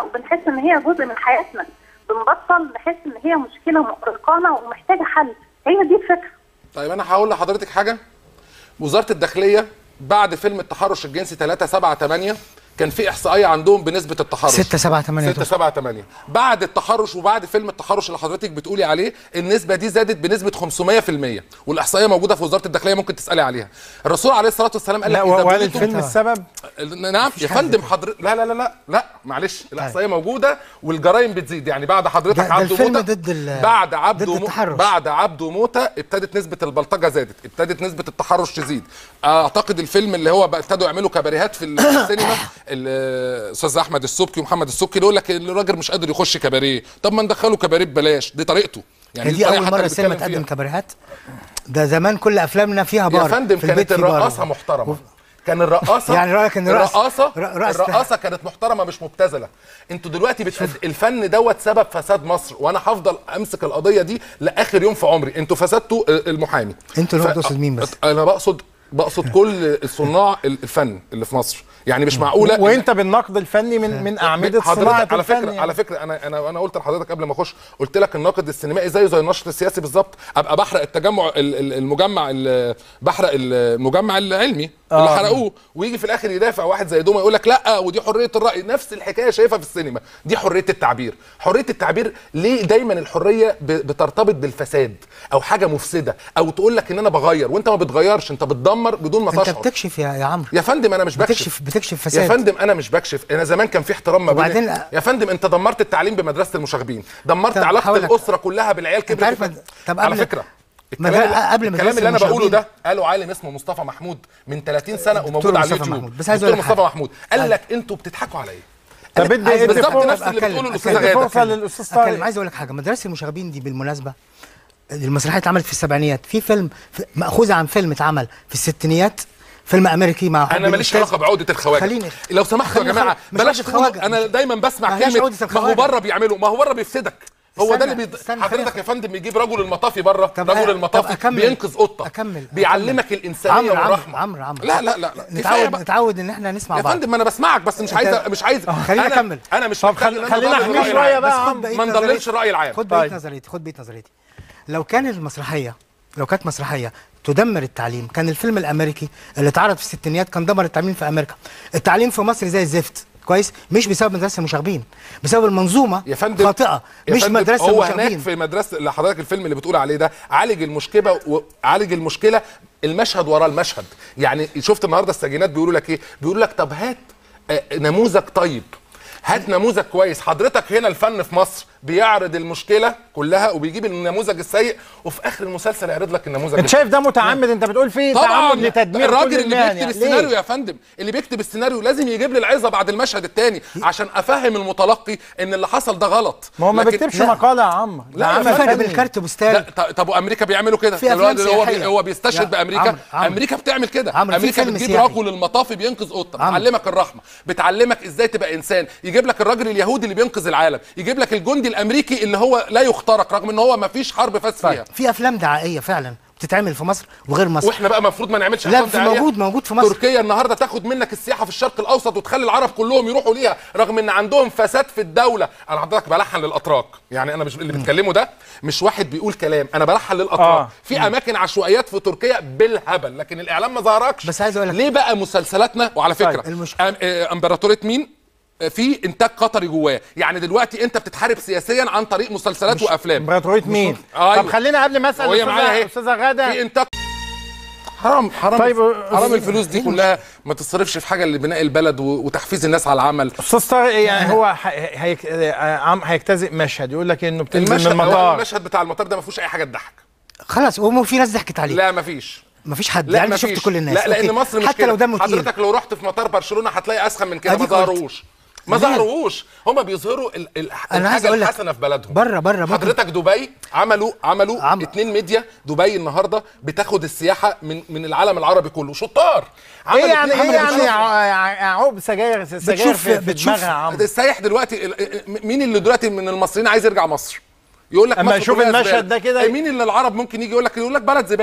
فيها وبنحس ان هي جزء من حياتنا بنبطل نحس ان هي مشكله مؤرقانا ومحتاجه حل هي دي الفكره طيب انا هقول لحضرتك حاجه وزاره الداخليه بعد فيلم التحرش الجنسي 3 7 8 كان في احصائيه عندهم بنسبه التحرش 6 7 8 6 7 8 بعد التحرش وبعد فيلم التحرش اللي حضرتك بتقولي عليه النسبه دي زادت بنسبه 500% والاحصائيه موجوده في وزاره الداخليه ممكن تسالي عليها الرسول عليه الصلاه والسلام قال لك لا إذا وقال بليتم- الفيلم السبب نعم يا حاجة فندم حضرتك لا لا لا لا لا معلش الاحصائيه موجوده والجرائم بتزيد يعني بعد حضرتك ده- ده عبده الفيلم موته ضد ال- بعد عبده ضد مو- التحرش. بعد عبده موته ابتدت نسبه البلطجه زادت ابتدت نسبه التحرش تزيد اعتقد الفيلم اللي هو بقى ابتدوا يعملوا كباريهات في السينما الاستاذ احمد السبكي ومحمد السبكي اللي يقول لك الراجل مش قادر يخش كباريه طب ما ندخله كباريه ببلاش دي طريقته يعني دي الطريقة اول حتى مره اللي السينما بيتكلم تقدم فيها. كباريهات ده زمان كل افلامنا فيها بار يا فندم في البيت كانت في بار. الرقاصه محترمه كان الرقاصه يعني رأيك إن رقص- الرقاصه ر- رقص الرقاصه كانت محترمه مش مبتذله انتوا دلوقتي بتقد... الفن دوت سبب فساد مصر وانا هفضل امسك القضيه دي لاخر يوم في عمري انتوا فسدتوا المحامي انتوا اللي هو تقصد مين بس؟ انا بقصد بقصد كل الصناع الفن اللي في مصر يعني مش معقوله إن- وانت بالنقد الفني من من اعمده صناعه حضرتك على الفن فكره يعني. على فكره انا انا انا قلت لحضرتك قبل ما اخش قلت لك الناقد السينمائي زيه زي الناشط السياسي بالظبط ابقى بحرق التجمع ال- ال- المجمع ال- بحرق المجمع العلمي اللي آه. حرقوه ويجي في الاخر يدافع واحد زي دوما يقول لك لا ودي حريه الراي نفس الحكايه شايفها في السينما دي حريه التعبير حريه التعبير ليه دايما الحريه ب- بترتبط بالفساد او حاجه مفسده او تقول لك ان انا بغير وانت ما بتغيرش انت بتدمر بدون ما انت تشعر بتكشف يا يا عمرو يا فندم انا مش بكشف بتكشف بتكشف يا فساد فندم انا مش بكشف انا زمان كان في احترام ما بين وبعدين- يا فندم انت دمرت التعليم بمدرسه المشاغبين دمرت طب علاقه هقول لك. الاسره كلها بالعيال كبرت عارف وفات. طب على قبل- فكره ما الكلام ده اللي- قبل الكلام مدرسة اللي انا بقوله المشاغبين. ده قاله عالم اسمه مصطفى محمود من 30 سنه وموجود على مصطفى اليوتيوب محمود. بس عايز دكتور أقول لك مصطفى حاجة. محمود قال لك انتوا بتضحكوا عليا طب بدي عايز ادي بالظبط فرصة- نفس اللي أتكلم- بتقوله الاستاذ أتكلم. ادي غاده فرصه للاستاذ اتكلم طارق عايز اقول لك حاجه مدرسه المشاغبين دي بالمناسبه المسرحيه اتعملت في السبعينيات في فيلم في- ماخوذه عن فيلم اتعمل في الستينيات فيلم امريكي مع حب انا ماليش الأستاذ- علاقه بعقده الخواجه خليني- لو سمحتوا يا خليني جماعه خ- مش بلاش عقدة تقولوا خواجة. انا دايما بسمع ما هيش كلمه عقدة ما هو الخواجة. بره بيعملوا ما هو بره بيفسدك هو ده استنى- اللي بي... استنى حضرتك خلينا- يا فندم بيجيب رجل المطافي بره طب رجل طب المطافي أكمل. بينقذ قطه أكمل. بيعلمك أكمل. الانسانيه عمرو عمرو والرحمه عمرو عمرو لا لا لا, لا. كفاية نتعود بقى. نتعود ان احنا نسمع يا بعض فندم ما انا بسمعك بس مش عايز مش عايز خليني أنا- أكمل. انا مش طب محتاج خل- إن أنا خلينا أضلل احميه الرأي شوية العام. بقى بس يا خد عم. بقية ما نضللش نظريتي. الرأي العام. خد بقية طيب. نظريتي خد بقية نظريتي لو كان المسرحيه لو كانت مسرحيه تدمر التعليم كان الفيلم الامريكي اللي اتعرض في الستينيات كان دمر التعليم في امريكا التعليم في مصر زي الزفت كويس مش بسبب مدرسه المشاغبين بسبب المنظومه يا فندم خاطئه يا مش فندم مدرسه هو هناك المشاغبين في مدرسه اللي حضرتك الفيلم اللي بتقول عليه ده عالج المشكله وعالج المشكله المشهد ورا المشهد يعني شفت النهارده السجينات بيقولوا لك ايه بيقولوا لك طب هات آه، نموذج طيب هات نموذج كويس حضرتك هنا الفن في مصر بيعرض المشكله كلها وبيجيب النموذج السيء وفي اخر المسلسل يعرض لك النموذج انت شايف ده متعمد انت بتقول فيه طبعا تعمد لتدمير الراجل كل اللي المهن بيكتب يعني. السيناريو ليه؟ يا فندم اللي بيكتب السيناريو لازم يجيب لي العظه بعد المشهد الثاني عشان افهم المتلقي ان اللي حصل ده غلط ما هو ما لكن- بيكتبش لا. مقاله يا عم لا، ده يا عمل في فرق فني. بين الكارت لا بوستال ط- طب وامريكا بيعملوا كده في أفلام الواد هو بي سياحية. هو بيستشهد يا بامريكا عمرو، عمرو. امريكا بتعمل كده عمرو، في امريكا فيلم بتجيب سياحي. رجل المطافي بينقذ قطه عمرو. بتعلمك الرحمه بتعلمك ازاي تبقى انسان يجيب لك الراجل اليهودي اللي بينقذ العالم يجيب لك الجندي الامريكي اللي هو لا يخترق رغم ان هو ما فيش حرب فاز فيها في افلام دعائيه فعلا بتتعمل في مصر وغير مصر واحنا بقى المفروض ما نعملش لا، أفلام في دعائية؟ موجود- موجود في مصر. تركيا النهارده تاخد منك السياحه في الشرق الاوسط وتخلي العرب كلهم يروحوا ليها رغم ان عندهم فساد في الدوله انا حضرتك بلحن للاتراك يعني انا مش اللي بيتكلموا ده مش واحد بيقول كلام انا بلحن للاتراك آه. في اماكن عشوائيات في تركيا بالهبل لكن الاعلام ما ظهركش بس عايز أقول لك- ليه بقى مسلسلاتنا وعلى فكره طيب، المش- أم- آه، امبراطوريه مين آه، في انتاج قطري جواه يعني دلوقتي انت بتتحارب سياسيا عن طريق مسلسلات وافلام امبراطوريه مين؟ أيوة. طب خلينا قبل ما اسال وهي معايا استاذه اهي استاذه غاده في انتاج حرام حرام طيب، حرام أستاذ- الفلوس دي كلها ما تصرفش في حاجه لبناء البلد و- وتحفيز الناس على العمل استاذ طارق يعني هو ح- هيك- عم هيجتزئ مشهد يقول لك انه بتنزل من المشهد هو المطار المشهد بتاع المطار ده ما فيهوش اي حاجه تضحك خلاص ومو في ناس ضحكت عليه لا ما فيش ما فيش حد لا يعني ما شفت فيش. كل الناس لا لان أوكي. مصر مش حتى كده. لو دمه تقيل حضرتك لو رحت في مطار برشلونه هتلاقي اسخن من كده ما أديك قلت. ظهروش ما ليه؟ ظهروش هم بيظهروا ال- ال- أنا عايز الحاجه أقول لك، الحسنه في بلدهم بره- بره ممكن- حضرتك دبي عملوا عملوا عم- اتنين ميديا دبي النهارده بتاخد السياحه من من العالم العربي كله شطار ايه عملوا يعني اتنين- ايه عملوا يعني شغل. ع- ع- عقب سجاير سجاير بتشوف- في, في بتشوف- دماغها يا عم السايح دلوقتي ال- مين اللي دلوقتي من المصريين عايز يرجع مصر يقول لك أما مصر يشوف كلها المشهد زبالة. ده كده إيه مين اللي العرب ممكن يجي يقول لك يقول لك بلد زباله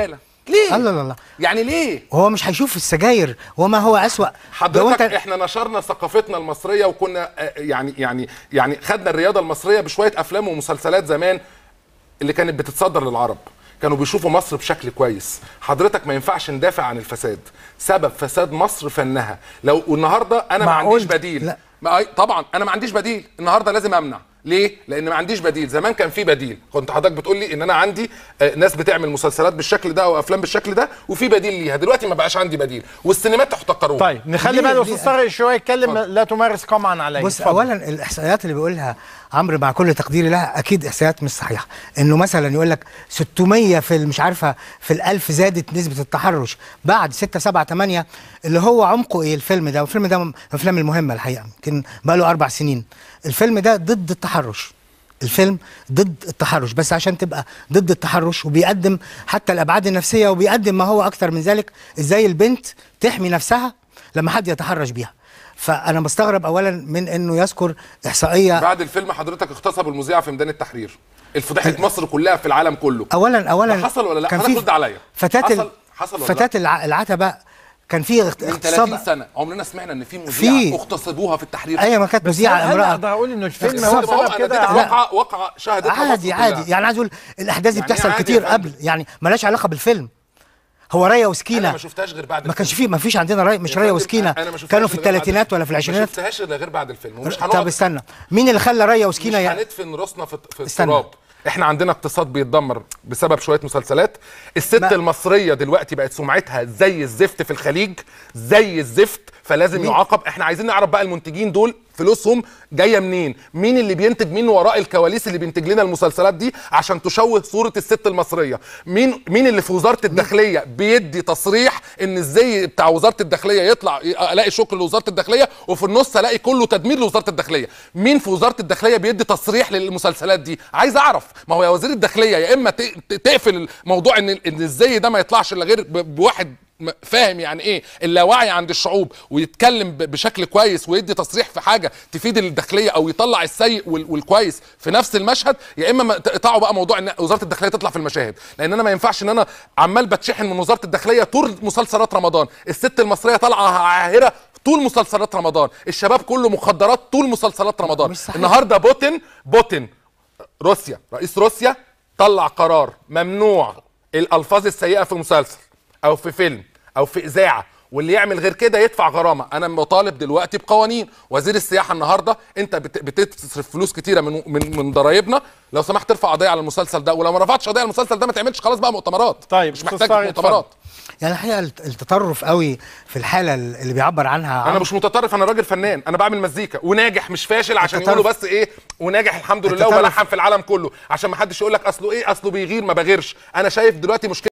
ليه الله الله الله يعني ليه هو مش هيشوف السجاير وما هو اسوأ لو حضرتك انت احنا نشرنا ثقافتنا المصريه وكنا آه، يعني يعني يعني خدنا الرياضه المصريه بشويه افلام ومسلسلات زمان اللي كانت بتتصدر للعرب كانوا بيشوفوا مصر بشكل كويس حضرتك ما ينفعش ندافع عن الفساد سبب فساد مصر فنها لو والنهارده انا ما معقول؟ عنديش بديل لا. ما أي- طبعا انا ما عنديش بديل النهارده لازم امنع ليه لان ما عنديش بديل زمان كان في بديل كنت حضرتك بتقول لي ان انا عندي آه، ناس بتعمل مسلسلات بالشكل ده او افلام بالشكل ده وفي بديل ليها دلوقتي ما بقاش عندي بديل والسينمات تحتقروها طيب نخلي ليه- بقى ليه- الاستاذ طارق شويه يتكلم لا تمارس قمعا عليه بص اتفضل. اولا الاحصائيات اللي بيقولها عمرو مع كل تقديري لها اكيد احصائيات مش صحيحه انه مثلا يقول لك 600 في مش عارفه في الألف زادت نسبه التحرش بعد 6 7 8 اللي هو عمقه ايه الفيلم ده والفيلم ده من الافلام المهمه الحقيقه يمكن بقى له اربع سنين الفيلم ده ضد التحرش الفيلم ضد التحرش بس عشان تبقى ضد التحرش وبيقدم حتى الابعاد النفسيه وبيقدم ما هو اكتر من ذلك ازاي البنت تحمي نفسها لما حد يتحرش بيها فانا بستغرب اولا من انه يذكر احصائيه بعد الفيلم حضرتك اغتصبوا المذيعه في ميدان التحرير الفضيحه مصر كلها في العالم كله اولا اولا ده حصل ولا لا؟ كان حضرتك في رد عليا. فتاه حصل- ال- حصل ولا فتاه الع- العتبه كان في اغت- من 30 اغتصاب سنه عمرنا سمعنا ان في في- مذيعه اغتصبوها في التحرير ايوه ما كانت بس مذيعه هل- هل امراه اقدر اقول انه الفيلم اغتصاب. هو ما هو سبب انا كده اديتك عم- واقعه واقعه شهدتها عادي مصر عادي كلها. يعني عايز اقول الاحداث دي يعني بتحصل عادي كتير يا فندم. قبل يعني مالهاش علاقه بالفيلم هو رايه انا وسكينه ما شفتهاش غير بعد ما كانش الفيلم. فيه ما فيش عندنا راي مش يا رايه فندم، وسكينه أنا ما شفتهاش كانوا في إلا غير بعد الثلاثينات ولا في ما العشرينات شفتهاش الا غير بعد الفيلم ومش طب هنقعد استنى مين اللي خلى رايه مش وسكينه يعني هندفن راسنا في في استنى. التراب احنا عندنا اقتصاد بيتدمر بسبب شويه مسلسلات الست ما- المصريه دلوقتي بقت سمعتها زي الزفت في الخليج زي الزفت فلازم يعاقب احنا عايزين نعرف بقى المنتجين دول فلوسهم جايه منين مين اللي بينتج مين وراء الكواليس اللي بينتج لنا المسلسلات دي عشان تشوه صوره الست المصريه مين مين اللي في وزاره الداخليه بيدي تصريح ان الزي بتاع وزاره الداخليه يطلع الاقي شكر لوزاره الداخليه وفي النص الاقي كله تدمير لوزاره الداخليه مين في وزاره الداخليه بيدي تصريح للمسلسلات دي عايز اعرف ما هو يا وزير الداخليه يا اما ت- ت- تقفل الموضوع ان ان الزي ده ما يطلعش الا غير ب- بواحد م- فاهم يعني ايه اللاوعي عند الشعوب ويتكلم ب- بشكل كويس ويدي تصريح في حاجه تفيد الداخليه او يطلع السيء وال- والكويس في نفس المشهد يا اما ما تقطعوا بقى موضوع ان وزاره الداخليه تطلع في المشاهد لان انا ما ينفعش ان انا عمال بتشحن من وزاره الداخليه طول مسلسلات رمضان الست المصريه طالعه عاهره طول مسلسلات رمضان الشباب كله مخدرات طول مسلسلات رمضان مش صحيح. النهارده بوتين بوتين روسيا رئيس روسيا طلع قرار ممنوع الالفاظ السيئه في مسلسل او في فيلم او في اذاعه واللي يعمل غير كده يدفع غرامه انا مطالب دلوقتي بقوانين وزير السياحه النهارده انت بت- بتصرف فلوس كتيره من من من ضرايبنا لو سمحت ترفع قضيه على المسلسل ده ولو ما رفعتش قضيه على المسلسل ده ما تعملش خلاص بقى مؤتمرات طيب، مش أستاذ محتاج طارق، مؤتمرات يعني الحقيقه الت- التطرف قوي في الحاله اللي بيعبر عنها انا عمرو. مش متطرف انا راجل فنان انا بعمل مزيكا وناجح مش فاشل عشان التطرف- يقولوا بس ايه وناجح الحمد لله التطرف- وبلحن في العالم كله عشان ما حدش يقول لك اصله ايه اصله بيغير ما بغيرش انا شايف دلوقتي مشكله